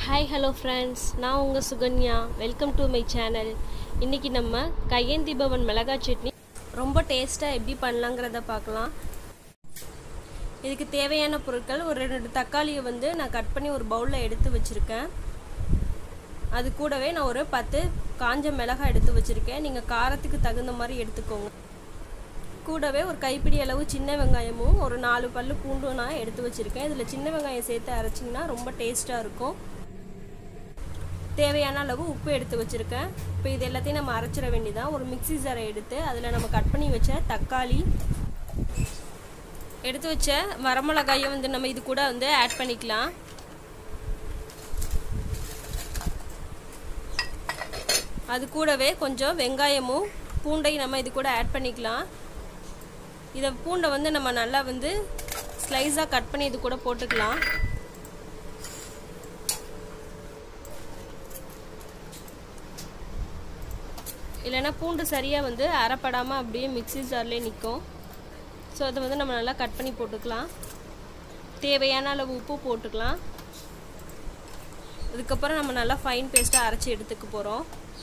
hi hello friends நான் உங்கள் Sukanya welcome to my channel இன்றைக்கி நம்ம கையேந்தி பவன் மிளகாய் சட்னி ரொம்ப டேஸ்ட்டாக எப்படி பண்ணலாங்கிறத பார்க்கலாம் இதுக்கு தேவையான பொருட்கள் ஒரு ரெண்டு தக்காளியை வந்து நான் கட் பண்ணி ஒரு பவுலில் எடுத்து வச்சுருக்கேன் அது கூடவே நான் ஒரு பத்து காஞ்ச மிளகாய் எடுத்து வச்சுருக்கேன் நீங்கள் காரத்துக்கு தகுந்த மாதிரி எடுத்துக்கோங்க கூடவே ஒரு கைப்பிடி அளவு சின்ன வெங்காயமும் ஒரு நாலு பல்லு பூண்டும் நான் எடுத்து வச்சுருக்கேன் இதில் சின்ன வெங்காயம் சேர்த்து அரைச்சிங்கன்னா ரொம்ப டேஸ்ட்டாக இருக்கும் தேவையான அளவு உப்பு எடுத்து வச்சுருக்கேன் இப்போ இது எல்லாத்தையும் நம்ம அரைச்சிட வேண்டியதான் ஒரு மிக்சி ஜாரை எடுத்து அதில் நம்ம கட் பண்ணி வச்ச தக்காளி எடுத்து வச்ச வரமிளகாயை வந்து நம்ம இது கூட வந்து ஆட் பண்ணிக்கலாம் அது கூடவே கொஞ்சம் வெங்காயமும் பூண்டையும் நம்ம இது கூட ஆட் பண்ணிக்கலாம் இதை பூண்டை வந்து நம்ம நல்லா வந்து ஸ்லைஸாக கட் பண்ணி இது கூட போட்டுக்கலாம் இல்லைன்னா பூண்டு சரியாக வந்து அரைப்படாமல் அப்படியே மிக்சி ஜார்லேயே நிற்கும் ஸோ அதை வந்து நம்ம நல்லா கட் பண்ணி போட்டுக்கலாம் தேவையான அளவு உப்பு போட்டுக்கலாம் அதுக்கப்புறம் நம்ம நல்லா ஃபைன் பேஸ்ட்டாக அரைச்சி எடுத்துக்க போகிறோம்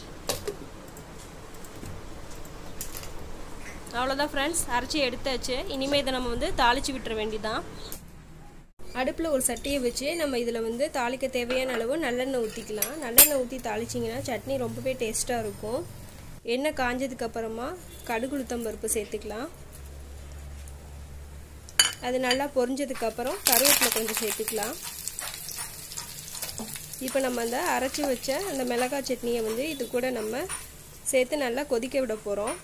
அவ்வளோதான் ஃப்ரெண்ட்ஸ் அரைச்சி எடுத்தாச்சு இனிமேல் இதை நம்ம வந்து தாளித்து விட்டுற வேண்டிதான் அடுப்பில் ஒரு சட்டியை வச்சு நம்ம இதில் வந்து தாளிக்க தேவையான அளவு நல்லெண்ணெய் ஊற்றிக்கலாம் நல்லெண்ணெய் ஊற்றி தாளிச்சிங்கன்னா சட்னி ரொம்பவே டேஸ்ட்டாக இருக்கும் எண்ணெய் காஞ்சதுக்கப்புறமா கடுகுளுத்தம் பருப்பு சேர்த்துக்கலாம் அது நல்லா பொரிஞ்சதுக்கப்புறம் கருவேப்பிலை கொஞ்சம் சேர்த்துக்கலாம் இப்போ நம்ம அந்த அரைச்சி வச்ச அந்த மிளகாய் சட்னியை வந்து இது கூட நம்ம சேர்த்து நல்லா கொதிக்க விட போகிறோம்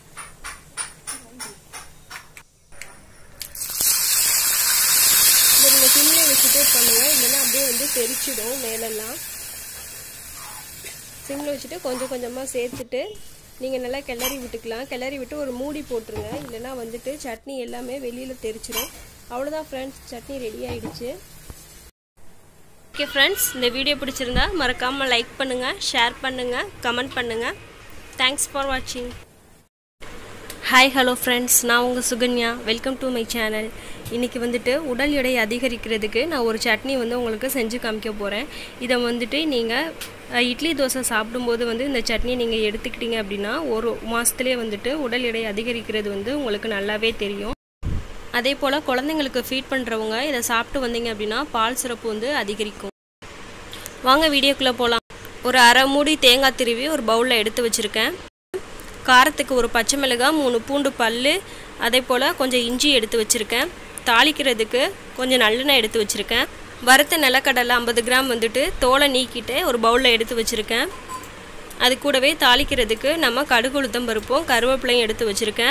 இதை நீங்கள் சிம்மில் வச்சுட்டே பண்ணுங்கள் இல்லைன்னா அப்படியே வந்து தெரிச்சிடும் மேலெல்லாம் சிம்மில் வச்சுட்டு கொஞ்சம் கொஞ்சமாக சேர்த்துட்டு நீங்கள் நல்லா கிளறி விட்டுக்கலாம் கிளறி விட்டு ஒரு மூடி போட்டுருங்க இல்லைன்னா வந்துட்டு சட்னி எல்லாமே வெளியில் தெரிச்சிடும் அவ்வளோதான் ஃப்ரெண்ட்ஸ் சட்னி ரெடி ஆயிடுச்சு ஓகே ஃப்ரெண்ட்ஸ் இந்த வீடியோ பிடிச்சிருந்தா மறக்காமல் லைக் பண்ணுங்கள் ஷேர் பண்ணுங்கள் கமெண்ட் பண்ணுங்கள் தேங்க்ஸ் ஃபார் வாட்சிங் ஹாய் ஹலோ ஃப்ரெண்ட்ஸ் நான் உங்கள் Sukanya welcome to my channel இன்றைக்கி வந்துட்டு உடல் எடை அதிகரிக்கிறதுக்கு நான் ஒரு சட்னி வந்து உங்களுக்கு செஞ்சு காமிக்க போகிறேன் இதை வந்துட்டு நீங்கள் இட்லி தோசை சாப்பிடும்போது வந்து இந்த சட்னி நீங்கள் எடுத்துக்கிட்டீங்க அப்படின்னா ஒரு மாதத்துலேயே வந்துட்டு உடல் எடை அதிகரிக்கிறது வந்து உங்களுக்கு நல்லாவே தெரியும் அதே போல் குழந்தைங்களுக்கு ஃபீட் பண்ணுறவங்க இதை சாப்பிட்டு வந்தீங்க அப்படின்னா பால் சிறப்பு வந்து அதிகரிக்கும் வாங்க வீடியோக்குள்ளே போகலாம் ஒரு அரை மூடி தேங்காய் திருவி ஒரு பவுலில் எடுத்து வச்சுருக்கேன் காரத்துக்கு ஒரு பச்சை மிளகாய் மூணு பூண்டு பல் அதே போல் கொஞ்சம் இஞ்சி எடுத்து வச்சுருக்கேன் தாளிக்கிறதுக்கு கொஞ்சம் நல்லெண்ணெய் எடுத்து வச்சுருக்கேன் வறுத்த நிலக்கடலை ஐம்பது கிராம் வந்துட்டு தோலை நீக்கிட்டு ஒரு பவுலில் எடுத்து வச்சுருக்கேன் அது கூடவே தாளிக்கிறதுக்கு நம்ம கடுகு உளுத்தம் பருப்பும் கருவேப்பிலையும் எடுத்து வச்சுருக்கேன்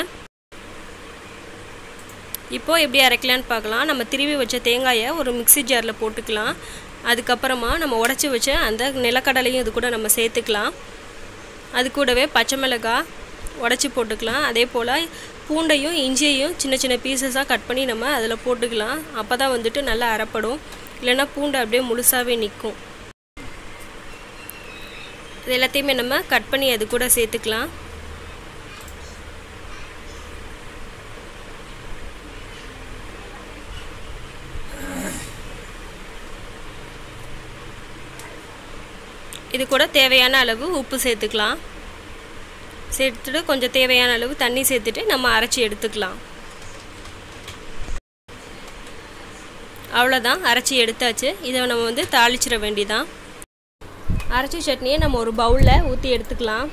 இப்போது எப்படி அரைக்கலான்னு பார்க்கலாம் நம்ம திருவி வச்ச தேங்காயை ஒரு மிக்சி ஜாரில் போட்டுக்கலாம் அதுக்கப்புறமா நம்ம உடச்சி வச்ச அந்த நிலக்கடலையும் இது கூட நம்ம சேர்த்துக்கலாம் அது கூடவே பச்சை மிளகாய் உடச்சி போட்டுக்கலாம் அதே போல் பூண்டையும் இஞ்சியையும் சின்ன சின்ன பீசஸாக கட் பண்ணி நம்ம அதில் போட்டுக்கலாம் அப்போ தான் வந்துட்டு நல்லா அரைப்படும் இல்லைன்னா பூண்டை அப்படியே முழுசாகவே நிற்கும் இது எல்லாத்தையுமே நம்ம கட் பண்ணி அது கூட சேர்த்துக்கலாம் இது கூட தேவையான அளவு உப்பு சேர்த்துக்கலாம் சேர்த்துட்டு கொஞ்சம் தேவையான அளவு தண்ணி சேர்த்துட்டு நம்ம அரைச்சி எடுத்துக்கலாம் அவ்வளோதான் அரைச்சி எடுத்தாச்சு இதை நம்ம வந்து தாளிச்சிட வேண்டிதான் அரைச்சி சட்னியை நம்ம ஒரு பவுலில் ஊற்றி எடுத்துக்கலாம்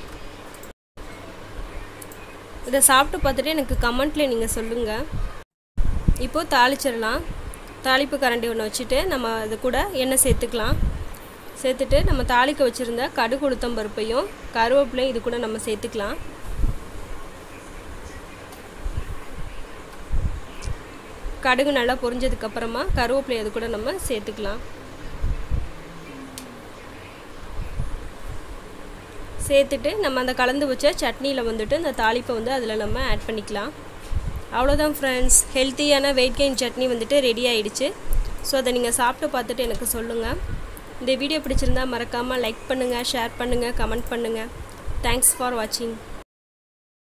இதை சாப்பிட்டு பார்த்துட்டு எனக்கு கமெண்ட்டில் நீங்கள் சொல்லுங்கள் இப்போது தாளிச்சிடலாம் தாளிப்பு கரண்டி ஒன்று வச்சுட்டு நம்ம அது கூட எண்ணெய் சேர்த்துக்கலாம் சேர்த்துட்டு நம்ம தாளிக்க வச்சுருந்த கடுகு உளுத்தம் பருப்பையும் கருவேப்பிலையும் இது கூட நம்ம சேர்த்துக்கலாம் கடுகு நல்லா பொரிஞ்சதுக்கப்புறமா கருவேப்பிலை அது கூட நம்ம சேர்த்துக்கலாம் சேர்த்துட்டு நம்ம அந்த கலந்து வச்ச சட்னியில் வந்துட்டு இந்த தாளிப்பை வந்து அதில் நம்ம ஆட் பண்ணிக்கலாம் அவ்வளோதான் ஃப்ரெண்ட்ஸ் ஹெல்த்தியான வெயிட் கெயின் சட்னி வந்துட்டு ரெடி ஆகிடுச்சு ஸோ அதை நீங்கள் சாப்பிட்டு பார்த்துட்டு எனக்கு சொல்லுங்கள் இந்த வீடியோ பிடிச்சிருந்தா மறக்காமல் லைக் பண்ணுங்கள் ஷேர் பண்ணுங்கள் கமெண்ட் பண்ணுங்கள் தேங்க்ஸ் ஃபார் வாட்சிங்